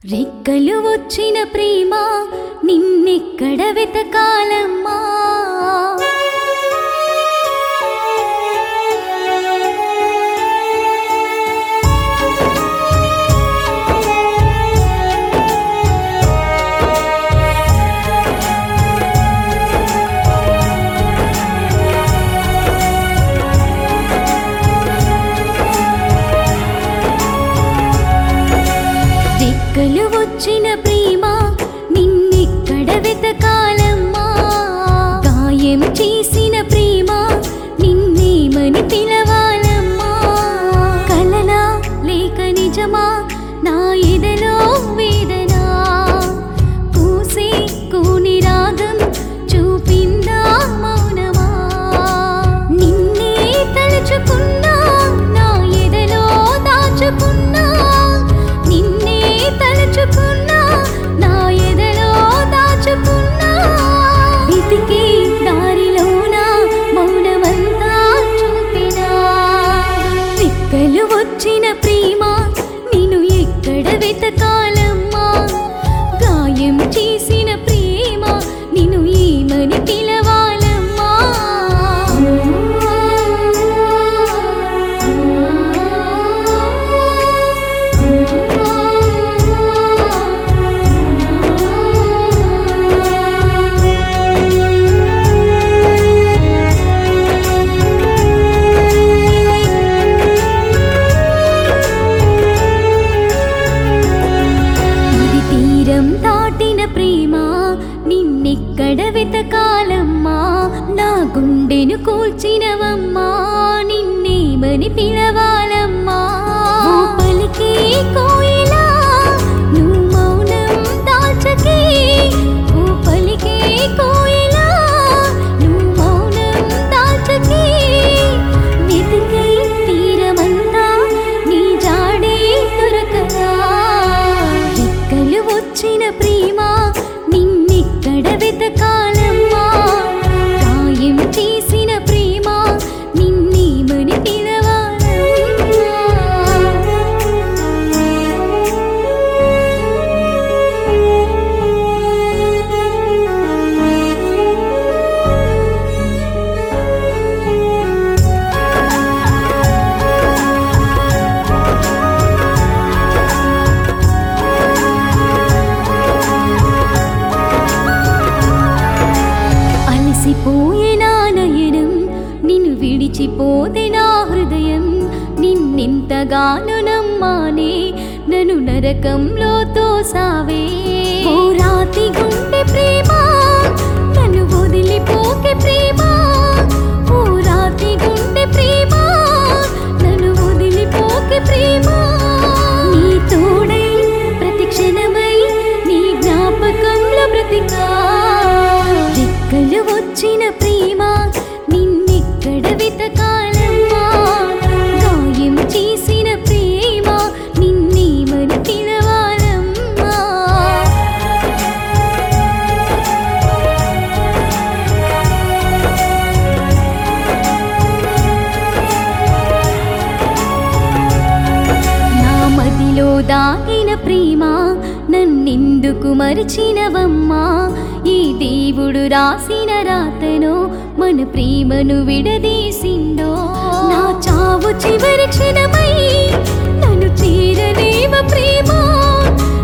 రెక్కలు వచ్చిన ప్రేమ నిన్నెక్కడ వెతకాలమ్మా రెక్కలు వచ్చిన ప్రేమ నిన్నెక్కడ వెతకాలమ్మా గాయం చేసిన ప్రేమ నిన్నేమని పిలవాలమ్మా కలనా లేక నిజమా నా ఎదలో వేదనా కూసే కూని రాగం చూపిందా మౌనమా నిన్నే తలుచుకున్నా నా ఎదలో దాచుకున్నా నిన్నే తలుచుకున్నా నా ఎదలో దాచుకున్నా వెతికే దారిలోన మౌనమంతా చూపినా రెక్కలు వచ్చిన ప్రేమ నేను ఎక్కడ వెతకాలమ్మా గాయం చేసిన ప్రేమ నిన్ను ఏమని పిలవాలమ్మా ఇది తీరం దాటిన ప్రేమ నిన్నెక్కడ వెతకాలమ్మా నా గుండెను కూల్చినవమ్మా నిన్నేమని పిలవాలమ్మా ఓ పలికే కోయిలా నువ్వు మౌనం దాల్చకే ఓ పలికే కోయిలా నువ్వు మౌనం దాల్చకే వెతికే తీరమంతా నీ జాడే దొరకదా రెక్కలు వచ్చిన ప్రేమ నిన్నెక్కడ వెతకాలమ్మా గాయం చేసిన ప్రేమ నిన్నేమని అలసిపోయే నా నయనం నిన్ను విడిచిపోతే నా హృదయం నిన్నెంతగానో నమ్మానే నన్ను నరకంలో తోసావే ఓ రాతి గుండె ప్రేమ నన్ను వదిలిపోకే ప్రేమ ఓ రాతి గుండె ప్రేమ నన్ను వదిలిపోకే ప్రేమ నీ తోడై ప్రతి క్షణమై నీ జ్ఞాపకంలో బ్రతికా రెక్కలు వచ్చిన ప్రేమ నిన్నెక్కడ వెతకాలమ్మా గాయం చేసిన ప్రేమ నిన్నేమని పిలవాలమ్మా నా మదిలో దాగిన ప్రేమ నన్నెందుకు మరిచినవమ్మా ఈ దేవుడు రాసిన రాతను మన ప్రేమను విడదీసిందో నా చావు చివరి క్షణమై నన్ను చేరలేవ ప్రేమ